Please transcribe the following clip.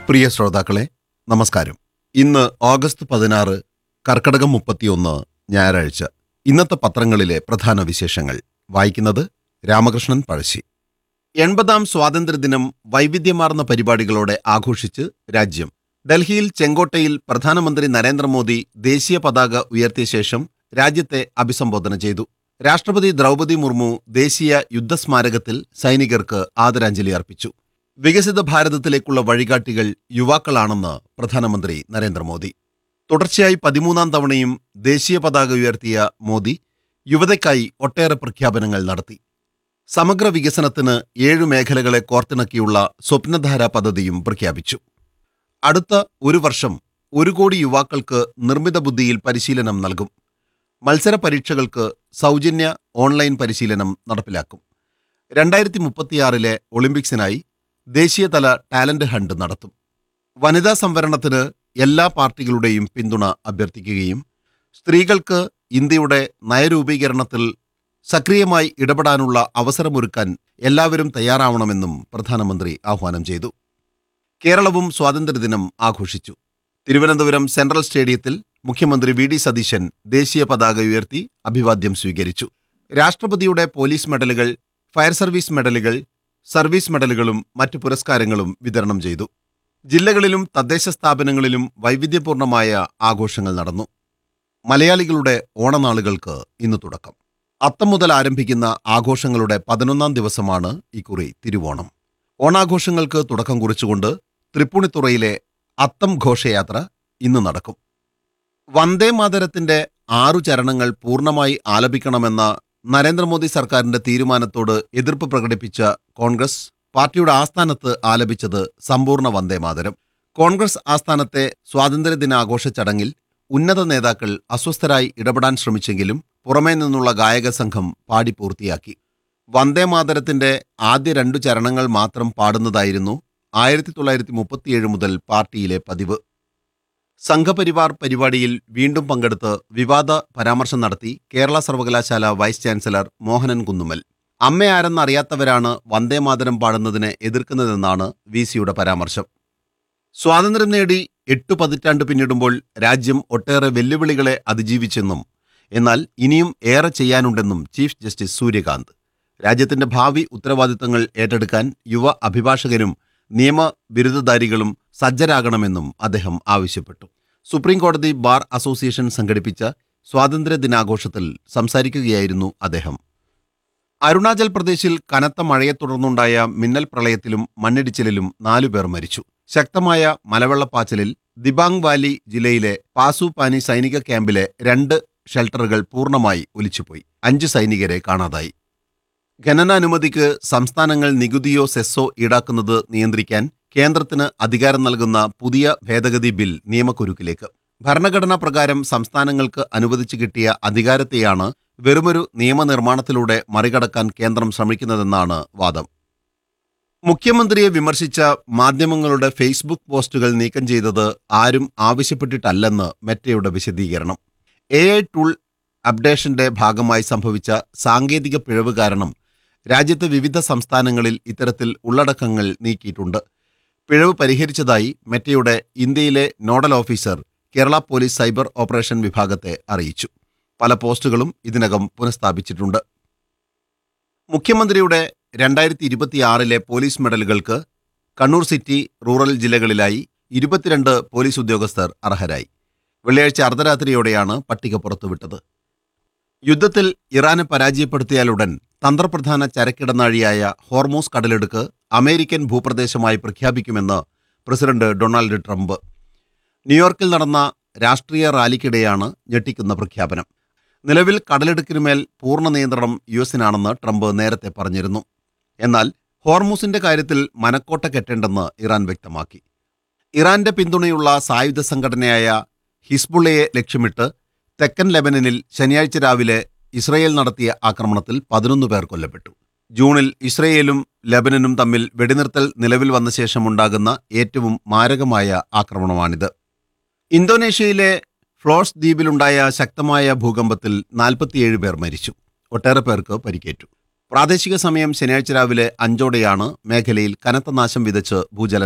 പ്രിയ ശ്രോതാക്കളെ നമസ്കാരം ഇന്ന് ഓഗസ്റ്റ് പതിനാറ് കർക്കടകം മുപ്പത്തിയൊന്ന് ഞായറാഴ്ച ഇന്നത്തെ പത്രങ്ങളിലെ പ്രധാന വിശേഷങ്ങൾ വായിക്കുന്നത് രാമകൃഷ്ണൻ പഴശ്ശി എൺപതാം സ്വാതന്ത്ര്യദിനം വൈവിധ്യമാർന്ന പരിപാടികളോടെ ആഘോഷിച്ച് രാജ്യം ഡൽഹിയിൽ ചെങ്കോട്ടയിൽ പ്രധാനമന്ത്രി നരേന്ദ്രമോദി ദേശീയ പതാക ഉയർത്തിയ ശേഷം രാജ്യത്തെ അഭിസംബോധന ചെയ്തു രാഷ്ട്രപതി ദ്രൗപദി മുർമു ദേശീയ യുദ്ധസ്മാരകത്തിൽ സൈനികർക്ക് ആദരാഞ്ജലി അർപ്പിച്ചു വികസിത ഭാരതത്തിലേക്കുള്ള വഴികാട്ടികൾ യുവാക്കളാണെന്ന് പ്രധാനമന്ത്രി നരേന്ദ്രമോദി തുടർച്ചയായി പതിമൂന്നാം തവണയും ദേശീയ പതാക ഉയർത്തിയ മോദി യുവതയ്ക്കായി ഒട്ടേറെ പ്രഖ്യാപനങ്ങൾ നടത്തി സമഗ്ര വികസനത്തിന് ഏഴു മേഖലകളെ കോർത്തിണക്കിയുള്ള സ്വപ്നധാര പദ്ധതിയും പ്രഖ്യാപിച്ചു അടുത്ത ഒരു വർഷം ഒരു കോടി യുവാക്കൾക്ക് നിർമ്മിത ബുദ്ധിയിൽ പരിശീലനം നൽകും മത്സര പരീക്ഷകൾക്ക് സൗജന്യ ഓൺലൈൻ പരിശീലനം നടപ്പിലാക്കും രണ്ടായിരത്തി മുപ്പത്തിയാറിലെ ഒളിമ്പിക്സിനായി ദേശീയതല ടാലന്റ് ഹണ്ട് നടത്തും വനിതാ സംവരണത്തിന് എല്ലാ പാർട്ടികളുടെയും പിന്തുണ അഭ്യർത്ഥിക്കുകയും സ്ത്രീകൾക്ക് ഇന്ത്യയുടെ നയരൂപീകരണത്തിൽ സക്രിയമായി ഇടപെടാനുള്ള അവസരമൊരുക്കാൻ എല്ലാവരും തയ്യാറാവണമെന്നും പ്രധാനമന്ത്രി ആഹ്വാനം ചെയ്തു കേരളവും സ്വാതന്ത്ര്യദിനം ആഘോഷിച്ചു തിരുവനന്തപുരം സെൻട്രൽ സ്റ്റേഡിയത്തിൽ മുഖ്യമന്ത്രി വി ഡി സതീശൻ ദേശീയ പതാക ഉയർത്തി അഭിവാദ്യം സ്വീകരിച്ചു രാഷ്ട്രപതിയുടെ പോലീസ് മെഡലുകൾ ഫയർ സർവീസ് മെഡലുകൾ സർവീസ് മെഡലുകളും മറ്റു പുരസ്കാരങ്ങളും വിതരണം ചെയ്തു ജില്ലകളിലും തദ്ദേശ സ്ഥാപനങ്ങളിലും വൈവിധ്യപൂർണമായ ആഘോഷങ്ങൾ നടന്നു മലയാളികളുടെ ഓണനാളുകൾക്ക് ഇന്ന് തുടക്കം അത്തം മുതൽ ആരംഭിക്കുന്ന ആഘോഷങ്ങളുടെ പതിനൊന്നാം ദിവസമാണ് ഇക്കുറി തിരുവോണം ഓണാഘോഷങ്ങൾക്ക് തുടക്കം കുറിച്ചുകൊണ്ട് തൃപ്പൂണിത്തുറയിലെ അത്തം ഘോഷയാത്ര ഇന്ന് നടക്കും വന്ദേ മാതരത്തിന്റെ ആറു ചരണങ്ങൾ പൂർണ്ണമായി ആലപിക്കണമെന്ന നരേന്ദ്രമോദി സർക്കാരിന്റെ തീരുമാനത്തോട് എതിർപ്പ് പ്രകടിപ്പിച്ച കോൺഗ്രസ് പാർട്ടിയുടെ ആസ്ഥാനത്ത് ആലപിച്ചത് സമ്പൂർണ്ണ വന്ദേ മാതരം കോൺഗ്രസ് ആസ്ഥാനത്തെ സ്വാതന്ത്ര്യദിനാഘോഷ ചടങ്ങിൽ ഉന്നത നേതാക്കൾ അസ്വസ്ഥരായി ഇടപെടാൻ ശ്രമിച്ചെങ്കിലും പുറമേ നിന്നുള്ള ഗായക സംഘം പാടി പൂർത്തിയാക്കി വന്ദേ മാതരത്തിന്റെ ആദ്യ രണ്ടു ചരണങ്ങൾ മാത്രം പാടുന്നതായിരുന്നു ആയിരത്തി തൊള്ളായിരത്തി മുപ്പത്തിയേഴ് മുതൽ പാർട്ടിയിലെ പതിവ് സംഘപരിവാർ പരിപാടിയിൽ വീണ്ടും പങ്കെടുത്ത് വിവാദ പരാമർശം നടത്തി കേരള സർവകലാശാല വൈസ് ചാൻസലർ മോഹനൻ കുന്നുമൽ അമ്മയാരെന്നറിയാത്തവരാണ് വന്ദേമാതരം പാടുന്നതിനെ എതിർക്കുന്നതെന്നാണ് വി സിയുടെ പരാമർശം സ്വാതന്ത്ര്യം നേടി എട്ടു പതിറ്റാണ്ട് പിന്നിടുമ്പോൾ രാജ്യം ഒട്ടേറെ വെല്ലുവിളികളെ അതിജീവിച്ചെന്നും എന്നാൽ ഇനിയും ഏറെ ചെയ്യാനുണ്ടെന്നും ചീഫ് ജസ്റ്റിസ് സൂര്യകാന്ത് രാജ്യത്തിന്റെ ഭാവി ഉത്തരവാദിത്തങ്ങൾ ഏറ്റെടുക്കാൻ യുവ അഭിഭാഷകരും നിയമ ബിരുദധാരികളും സജ്ജരാകണമെന്നും അദ്ദേഹം ആവശ്യപ്പെട്ടു സുപ്രീം കോടതി ബാർ അസോസിയേഷൻ സംഘടിപ്പിച്ച സ്വാതന്ത്ര്യ ദിനാഘോഷത്തിൽ സംസാരിക്കുകയായിരുന്നു അദ്ദേഹം അരുണാചൽ പ്രദേശിൽ കനത്ത മഴയെ തുടർന്നുണ്ടായ മിന്നൽ പ്രളയത്തിലും മണ്ണിടിച്ചിലിലും നാലുപേർ മരിച്ചു ശക്തമായ മലവെള്ളപ്പാച്ചിലിൽ ദിബാങ് വാലി ജില്ലയിലെ പാസുപാനി സൈനിക ക്യാമ്പിലെ രണ്ട് ഷെൽട്ടറുകൾ പൂർണ്ണമായി ഒലിച്ചുപോയി അഞ്ച് സൈനികരെ കാണാതായി ഖനനാനുമതിക്ക് സംസ്ഥാനങ്ങൾ നികുതിയോ സെസ്സോ ഈടാക്കുന്നത് നിയന്ത്രിക്കാൻ കേന്ദ്രത്തിന് അധികാരം നൽകുന്ന പുതിയ ഭേദഗതി ബിൽ നിയമക്കുരുക്കിലേക്ക് ഭരണഘടനാ പ്രകാരം സംസ്ഥാനങ്ങൾക്ക് അനുവദിച്ചു കിട്ടിയ അധികാരത്തെയാണ് വെറുമൊരു നിയമനിർമ്മാണത്തിലൂടെ മറികടക്കാൻ കേന്ദ്രം ശ്രമിക്കുന്നതെന്നാണ് വാദം മുഖ്യമന്ത്രിയെ വിമർശിച്ച മാധ്യമങ്ങളുടെ ഫേസ്ബുക്ക് പോസ്റ്റുകൾ നീക്കം ചെയ്തത് ആരും ആവശ്യപ്പെട്ടിട്ടല്ലെന്ന് മെറ്റയുടെ വിശദീകരണം എ ഐ ടൂൾ അപ്ഡേഷന്റെ ഭാഗമായി സംഭവിച്ച സാങ്കേതിക പിഴവ് കാരണം രാജ്യത്തെ വിവിധ സംസ്ഥാനങ്ങളിൽ ഇത്തരത്തിൽ ഉള്ളടക്കങ്ങൾ നീക്കിയിട്ടുണ്ട് പിഴവ് പരിഹരിച്ചതായി മെറ്റയുടെ ഇന്ത്യയിലെ nodal officer Kerala police cyber operation വിഭാഗത്തെ അറിയിച്ചു പല പോസ്റ്റുകളും ഇതിനകം പുനഃസ്ഥാപിച്ചിട്ടുണ്ട് മുഖ്യമന്ത്രിയുടെ രണ്ടായിരത്തി ഇരുപത്തിയാറിലെ പോലീസ് മെഡലുകൾക്ക് കണ്ണൂർ സിറ്റി റൂറൽ ജില്ലകളിലായി ഇരുപത്തിരണ്ട് പോലീസ് ഉദ്യോഗസ്ഥർ അർഹരായി വെള്ളിയാഴ്ച അർദ്ധരാത്രിയോടെയാണ് പട്ടിക പുറത്തുവിട്ടത് യുദ്ധത്തിൽ ഇറാനെ പരാജയപ്പെടുത്തിയാലുടൻ തന്ത്രപ്രധാന ചരക്കിടനാഴിയായ ഹോർമൂസ് കടലെടുക്ക് അമേരിക്കൻ ഭൂപ്രദേശമായി പ്രഖ്യാപിക്കുമെന്ന് പ്രസിഡന്റ് ഡൊണാൾഡ് ട്രംപ് ന്യൂയോർക്കിൽ നടന്ന രാഷ്ട്രീയ റാലിക്കിടെയാണ് ഞെട്ടിക്കുന്ന പ്രഖ്യാപനം നിലവിൽ കടലെടുക്കിനുമേൽ പൂർണ്ണ നിയന്ത്രണം യു എസിനാണെന്ന് ട്രംപ് നേരത്തെ പറഞ്ഞിരുന്നു എന്നാൽ ഹോർമൂസിന്റെ കാര്യത്തിൽ മനക്കോട്ട കെട്ടേണ്ടെന്ന് ഇറാൻ വ്യക്തമാക്കി ഇറാന്റെ പിന്തുണയുള്ള സായുധ സംഘടനയായ ഹിസ്ബുള്ളയെ ലക്ഷ്യമിട്ട് തെക്കൻ ലെബനനിൽ ശനിയാഴ്ച രാവിലെ ഇസ്രയേൽ നടത്തിയ ആക്രമണത്തിൽ പതിനൊന്ന് പേർ കൊല്ലപ്പെട്ടു ജൂണിൽ ഇസ്രയേലും ലബനനും തമ്മിൽ വെടിനിർത്തൽ നിലവിൽ വന്ന ശേഷമുണ്ടാകുന്ന ഏറ്റവും മാരകമായ ആക്രമണമാണിത് ഇന്തോനേഷ്യയിലെ ഫ്ലോസ് ദ്വീപിലുണ്ടായ ശക്തമായ ഭൂകമ്പത്തിൽ നാൽപ്പത്തിയേഴ് പേർ മരിച്ചു ഒട്ടേറെ പേർക്ക് പരിക്കേറ്റു പ്രാദേശിക സമയം ശനിയാഴ്ച രാവിലെ അഞ്ചോടെയാണ് മേഖലയിൽ കനത്ത നാശം വിതച്ച് ഭൂചലനം